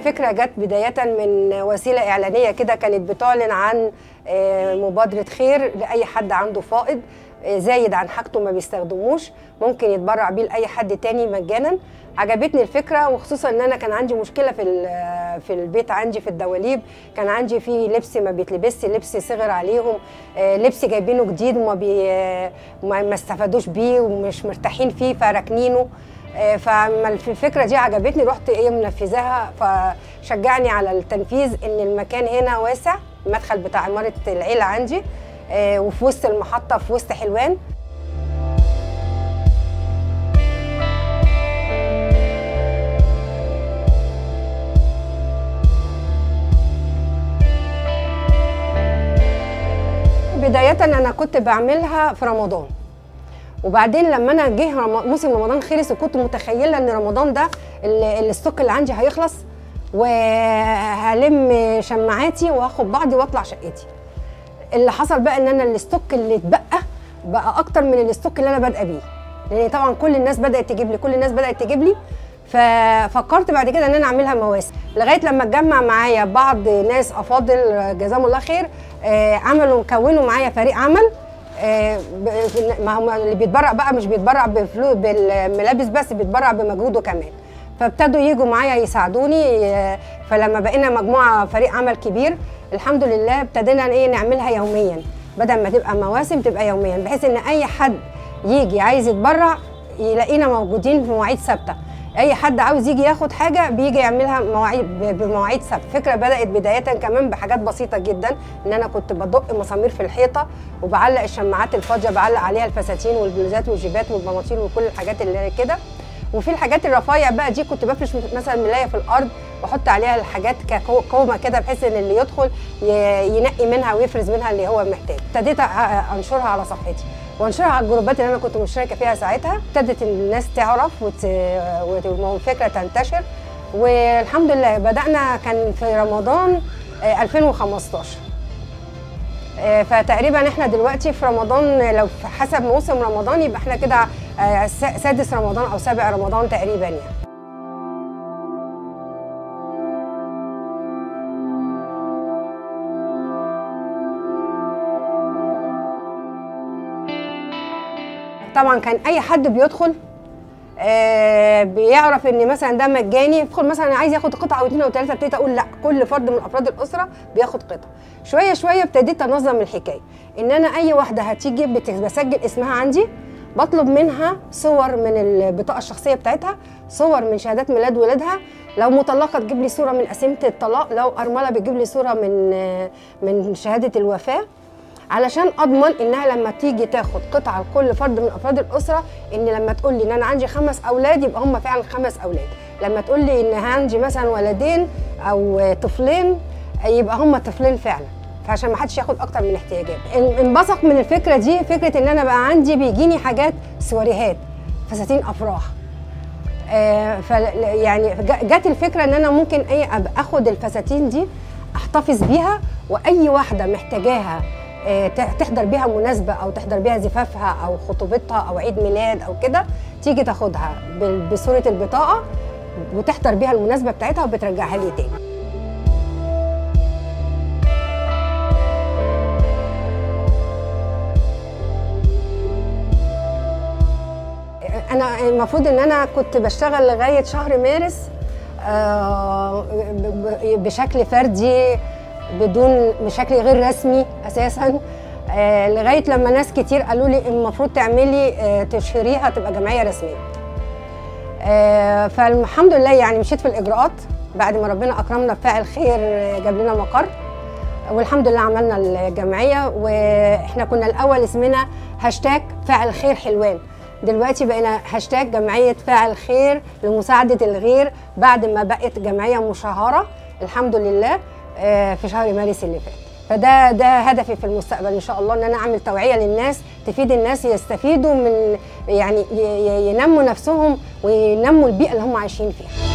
الفكره جت بدايه من وسيله اعلانيه كده كانت بتعلن عن آه، مبادره خير لاي حد عنده فائض آه، زايد عن حاجته ما بيستخدموش ممكن يتبرع بيه لاي حد تاني مجانا عجبتني الفكره وخصوصا ان انا كان عندي مشكله في ال- في البيت عندي في الدواليب كان عندي في لبس ما بيتلبسش لبس صغر عليهم آه، لبس جايبينه جديد وما بي ما ما استفادوش بيه ومش مرتاحين فيه فراكنينه آه، فما الفكره دي عجبتني رحت ايه منفذاها فشجعني على التنفيذ ان المكان هنا واسع المدخل بتاع عماره العيله عندي آه، وفي وسط المحطه في وسط حلوان بدايه انا كنت بعملها في رمضان وبعدين لما انا جه رم- موسم رمضان خلص وكنت متخيله ان رمضان ده ال- الستوك اللي عندي هيخلص وهلم شماعاتي وهاخد بعضي واطلع شقتي اللي حصل بقى ان انا الستوك اللي اتبقى بقى اكتر من الستوك اللي انا بادئه بيه لان طبعا كل الناس بدات تجيب لي كل الناس بدات تجيب لي ففكرت بعد كده ان انا اعملها مواسم لغايه لما اتجمع معايا بعض ناس افاضل جزاهم الله خير آه، عملوا كونوا معايا فريق عمل آه، ب- ما هم اللي بيتبرع بقى مش بيتبرع بفلوس بالملابس بس بيتبرع بمجهوده كمان فابتدوا يجوا معايا يساعدوني آه، فلما بقينا مجموعه فريق عمل كبير الحمد لله ابتدينا ايه نعملها يوميا بدل ما تبقى مواسم تبقى يوميا بحيث ان اي حد يجي عايز يتبرع يلاقينا موجودين في مواعيد ثابته اي حد عاوز يجي ياخد حاجه بيجي يعملها مواعيد ب- بمواعيد ثابته فكره بدات بدايه كمان بحاجات بسيطه جدا ان انا كنت بدق مسامير في الحيطه وبعلق الشماعات الفاضيه بعلق عليها الفساتين والبلوزات والجيبات والبناطيل وكل الحاجات اللي كده وفي الحاجات الرفايع بقى دي كنت بفرش مثلا ملايه في الارض واحط عليها الحاجات ككومه كده بحيث ان اللي يدخل ي- ينقي منها ويفرز منها اللي هو محتاج ابتديت أ- انشرها على صفحتي وانشرها على الجروبات اللي انا كنت مشتركه فيها ساعتها ابتدت الناس تعرف وت... وت- والفكره تنتشر والحمد لله بدانا كان في رمضان آه، 2015 آه، فتقريبا احنا دلوقتي في رمضان لو في حسب موسم رمضان يبقى احنا كده آه، س- سادس رمضان او سابع رمضان تقريبا يعني طبعا كان اي حد بيدخل آه بيعرف ان مثلا ده مجاني يدخل مثلا عايز ياخد قطعه او اثنين او ثلاثه ابتديت اقول لا كل فرد من افراد الاسره بياخد قطعه شويه شويه ابتديت انظم الحكايه ان انا اي واحده هتيجي بت- بسجل اسمها عندي بطلب منها صور من البطاقه الشخصيه بتاعتها صور من شهادات ميلاد ولادها لو مطلقه تجيب لي صوره من قسيمه الطلاق لو ارمله بتجيب لي صوره من آه، من شهاده الوفاه علشان اضمن انها لما تيجي تاخد قطعه لكل فرد من افراد الاسره ان لما تقول لي ان انا عندي خمس اولاد يبقى هم فعلا خمس اولاد لما تقول لي ان عندي مثلا ولدين او طفلين يبقى هم طفلين فعلا فعشان ما حدش ياخد اكتر من احتياجاته ان- انبثق من الفكره دي فكره ان انا بقى عندي بيجيني حاجات سواريهات فساتين افراح آه، ف يعني ج- جت الفكره ان انا ممكن ايه أبقى اخد الفساتين دي احتفظ بيها واي واحده محتاجاها آه، ت- تحضر بيها مناسبه او تحضر بيها زفافها او خطوبتها او عيد ميلاد او كده تيجي تاخدها بال- بصوره البطاقه وتحضر بيها المناسبه بتاعتها وبترجعها لي تاني انا المفروض ان انا كنت بشتغل لغايه شهر مارس آه، ب- ب- بشكل فردي بدون بشكل غير رسمي اساسا آه، لغايه لما ناس كتير قالوا لي المفروض تعملي آه، تشهريها تبقى جمعيه رسميه آه، فالحمد لله يعني مشيت في الاجراءات بعد ما ربنا اكرمنا بفاعل خير آه، جاب لنا مقر والحمد لله عملنا الجمعيه واحنا كنا الاول اسمنا هاشتاج فاعل خير حلوان دلوقتي بقينا هاشتاج جمعيه فاعل خير لمساعده الغير بعد ما بقت جمعيه مشهره الحمد لله آه، في شهر مارس اللي فات فده ده هدفي في المستقبل ان شاء الله ان انا اعمل توعيه للناس تفيد الناس يستفيدوا من يعني ي- ي- ينموا نفسهم وينموا البيئه اللي هم عايشين فيها